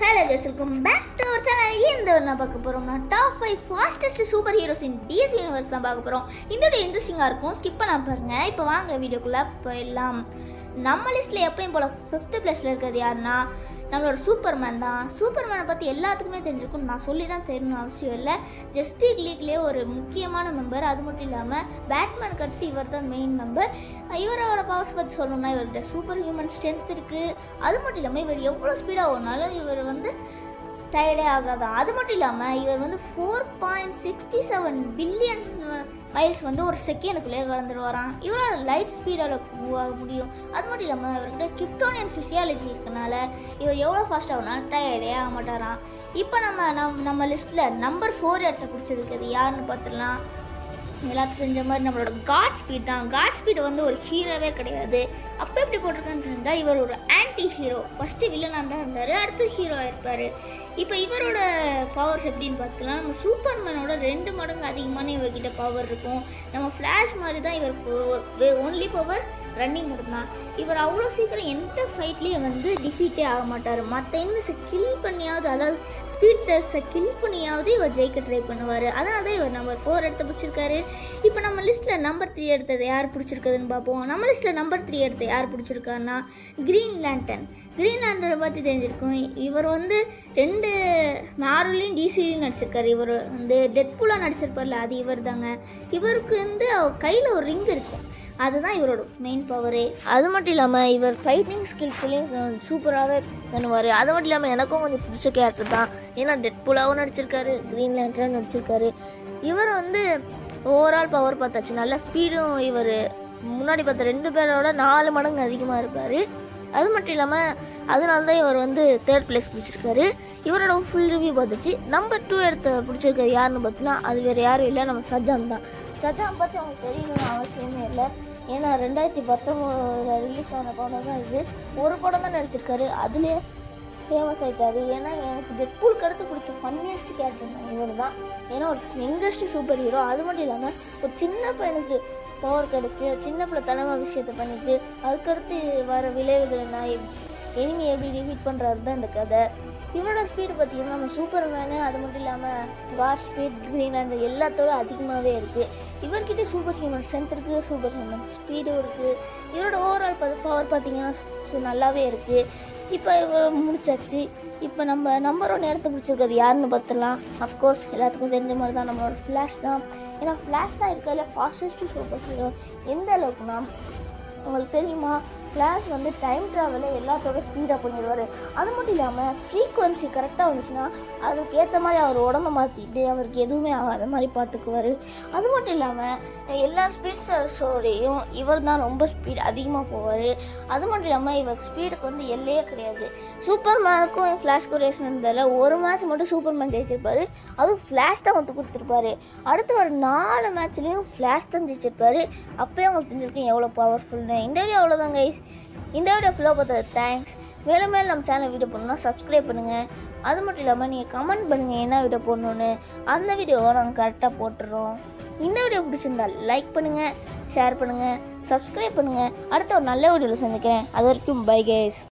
hello guys welcome back to our channel இந்த ஒரு நான் பார்க்க போகிறோம்னா top five fastest superheroes in DC universe தான் பார்க்க போகிறோம் இந்த வீடியோ இன்ட்ரெஸ்டிங்காக இருக்கும் ஸ்கிப் பண்ண பாருங்க இப்போ வாங்க வீடியோக்குள்ளே போயிடலாம் நம்ம லிஸ்ட்டில் எப்பயும் போல் ஃபிஃப்த்து பிளேஸில் இருக்கிறது யாருன்னா நம்மளோட சூப்பர்மேன் தான் சூப்பர்மேனை பற்றி எல்லாத்துக்குமே தெரிஞ்சிருக்கும் நான் சொல்லி தான் தெரியணும் அவசியம் இல்லை ஜஸ்டிக் லீக்லேயே ஒரு முக்கியமான மெம்பர் அது மட்டும் இல்லாமல் பேட்மேனுக்கு அடுத்து இவர் தான் மெயின் மெம்பர் இவரோட பவர்ஸ் பற்றி சொல்லணும்னா இவர்கிட்ட சூப்பர் ஹியூமன் ஸ்ட்ரென்த் இருக்குது அது மட்டும் இல்லாமல் இவர் எவ்வளோ ஸ்பீடாக ஓடினாலும் இவர் வந்து டயர்டே ஆகாதான் அது மட்டும் இல்லாமல் இவர் வந்து four point sixty seven billion miles வந்து ஒரு செகண்டுக்குள்ளேயே கடந்துட்டு வரான் இவரால் லைட் ஸ்பீடால் மூவ் ஆக முடியும் அது மட்டும் இல்லாமல் இவர்கிட்ட கிப்டோனியன் ஃபிசியாலஜி இருக்கனால இவர் எவ்வளோ ஃபாஸ்ட்டாக ஆகுனாலும் டயர்டே ஆக மாட்டாராம் இப்போ நம்ம நம் நம்ம லிஸ்ட்டில் நம்பர் ஃபோர் இடத்த பிடிச்சிருக்குது யாருன்னு பார்த்துடலாம் எல்லாத்துக்கும் தெரிஞ்ச மாதிரி நம்மளோட காட் ஸ்பீட் தான் காட் ஸ்பீட் வந்து ஒரு ஹீரோவே கிடையாது அப்போ எப்படி போட்டிருக்கான்னு தெரிஞ்சால் இவர் ஒரு ஆன்டி ஹீரோ ஃபஸ்ட்டு வில்லனாக தான் இருந்தார் அடுத்து ஹீரோவாக இருப்பார் இப்போ இவரோட பவர்ஸ் எப்படின்னு பார்த்துக்கலாம் நம்ம சூப்பர்மேனோட ரெண்டு மடங்கு அதிகமான இவர்கிட்ட பவர் இருக்கும் நம்ம ஃப்ளாஷ் மாதிரி தான் இவர் ஒன்லி பவர் ரன்னிங் மட்டும்தான் இவர் அவ்வளோ சீக்கிரம் எந்த ஃபைட்லேயும் வந்து டிஃபீட்டே ஆக மாட்டார் மற்ற எனிமிஸை கில் பண்ணியாவது அதாவது ஸ்பீட் டெஸ்ட்டை கில் பண்ணியாவது இவர் ஜெயிக்க ட்ரை பண்ணுவார் அதனால தான் இவர் நம்பர் ஃபோர் எடுத்து பிடிச்சிருக்காரு இப்போ நம்ம லிஸ்ட்டில் நம்பர் த்ரீ எடுத்தது யார் பிடிச்சிருக்குதுன்னு பார்ப்போம் நம்ம லிஸ்ட்டில் நம்பர் த்ரீ எடுத்து யார் பிடிச்சிருக்காருன்னா க்ரீன் லேண்டன் க்ரீன் லேண்டனை பற்றி தெரிஞ்சிருக்கும் இவர் வந்து ரெண்டு மார்வலையும் டிசிலையும் நடிச்சிருக்காரு இவர் வந்து டெட்புல்லாக நடிச்சிருப்பார்ல அது இவர் தாங்க இவருக்கு வந்து கையில் ஒரு ரிங் இருக்கும் அதுதான் இவரோட மெயின் பவரே அது மட்டும் இல்லாமல் இவர் ஃபைட்டிங் ஸ்கில்ஸ்லேயும் சூப்பராகவே பண்ணுவார் அது மட்டும் இல்லாமல் எனக்கும் கொஞ்சம் பிடிச்ச கேரக்டர் தான் ஏன்னா டெட்புல்லாகவும் நடிச்சிருக்காரு க்ரீன் லேண்டரும் நடிச்சிருக்காரு இவர் வந்து ஓவரால் பவர் பார்த்தாச்சு நல்ல ஸ்பீடும் இவர் முன்னாடி பார்த்த ரெண்டு பேரோட நாலு மடங்கு அதிகமாக இருப்பார் அது மட்டும் இல்லாமல் அதனால தான் இவர் வந்து தேர்ட் பிளேஸ் பிடிச்சிருக்காரு இவரோட ஃபுல் ரிவ்யூ பார்த்துச்சு நம்பர் டூ எடுத்த பிடிச்சிருக்காரு யாருன்னு பார்த்தீங்கன்னா அது வேறு யாரும் இல்லை நம்ம சஜாம் தான் சஜாம் பற்றி அவங்களுக்கு தெரியணும்னு அவசியமே இல்லை ஏன்னா ரெண்டாயிரத்தி பத்தொம்போதில் ரிலீஸ் ஆன படம் தான் இது ஒரு படம் தான் நடிச்சிருக்காரு அதுலேயே ஃபேமஸ் ஆகிட்டாரு ஏன்னா எனக்கு டெட்பூலுக்கு அடுத்து பிடிச்ச ஃபன்னியஸ்ட் கேரக்டர் இவர் தான் ஏன்னா ஒரு யங்கஸ்ட் சூப்பர் ஹீரோ அது மட்டும் இல்லாமல் ஒரு சின்ன பையனுக்கு பவர் கிடச்சி சின்ன பிள்ளை தலைமை விஷயத்தை பண்ணிட்டு அதுக்கடுத்து வர விளைவுகளை நான் எனிமி எப்படி டிஃபீட் பண்ணுறாரு தான் இந்த கதை இவரோட ஸ்பீடு பார்த்தீங்கன்னா நம்ம சூப்பர் மேனு அது மட்டும் இல்லாமல் கார் ஸ்பீட் க்ரீன் அண்ட் எல்லாத்தோட அதிகமாகவே இருக்குது இவர்கிட்ட சூப்பர் ஹியூமன் ஸ்ட்ரென்த் இருக்குது சூப்பர் ஹியூமன் ஸ்பீடும் இருக்குது இவரோட ஓவரால் பவர் பார்த்தீங்கன்னா சு- நல்லாவே இருக்குது இப்போ இவர் முடிச்சாச்சு இப்போ நம்ம நம்பர் ஒன் இடத்த பிடிச்சிருக்கிறது யாருன்னு பார்த்துலாம் அஃப்கோர்ஸ் எல்லாத்துக்கும் தெரிஞ்ச மாதிரி தான் நம்மளோட ஃப்ளாஷ் தான் ஏன்னா ஃப்ளாஷ் தான் இருக்கிறதுல ஃபாஸ்டஸ்ட் சூப்பர் ஹீரோ எந்த அளவுக்குனா உங்களுக்கு தெரியுமா ஃப்ளாஷ் வந்து டைம் ட்ராவலை எல்லாத்தோட ஸ்பீடாக பண்ணிடுவார் அது மட்டும் இல்லாமல் ஃப்ரீக்குவன்சி கரெக்டாக வந்துச்சுன்னா அதுக்கு ஏற்ற மாதிரி அவர் உடம்ப மாற்றிட்டு அவருக்கு எதுவுமே ஆகாத மாதிரி பார்த்துக்குவார் அது மட்டும் இல்லாமல் எல்லா ஸ்பீட் ஷோரையும் இவர் தான் ரொம்ப ஸ்பீட் அதிகமாக போவார் அது மட்டும் இல்லாமல் இவர் ஸ்பீடுக்கு வந்து எல்லையே கிடையாது சூப்பர் மேனுக்கும் ஃப்ளாஷ்க்கும் ரேஸ் நடந்ததில் ஒரு மேட்ச் மட்டும் சூப்பர் மேன் ஜெயிச்சிருப்பாரு அதுவும் ஃப்ளாஷ் தான் ஒத்து கொடுத்துருப்பாரு அடுத்து ஒரு நாலு மேட்ச்லேயும் ஃப்ளாஷ் தான் ஜெயிச்சிருப்பாரு அப்போயே உங்களுக்கு தெரிஞ்சிருக்கும் எவ்வளோ பவர்ஃபுல்னு இந்த வீடியோ அவ்வளோதான் கைஸ் இந்த வீடியோ ஃபுல்லாக பார்த்தது தேங்க்ஸ் மேலும் மேலும் நம்ம சேனல் வீடியோ போடணும்னா சப்ஸ்கிரைப் பண்ணுங்கள் அது மட்டும் இல்லாமல் நீங்கள் கமெண்ட் பண்ணுங்கள் என்ன வீடியோ போடணுன்னு அந்த வீடியோவை நாங்கள் கரெக்டாக போட்டுடுறோம் இந்த வீடியோ பிடிச்சிருந்தா லைக் பண்ணுங்கள் ஷேர் பண்ணுங்கள் சப்ஸ்கிரைப் பண்ணுங்கள் அடுத்த ஒரு நல்ல வீடியோவில் சந்திக்கிறேன் அது வரைக்கும் பை கைஸ்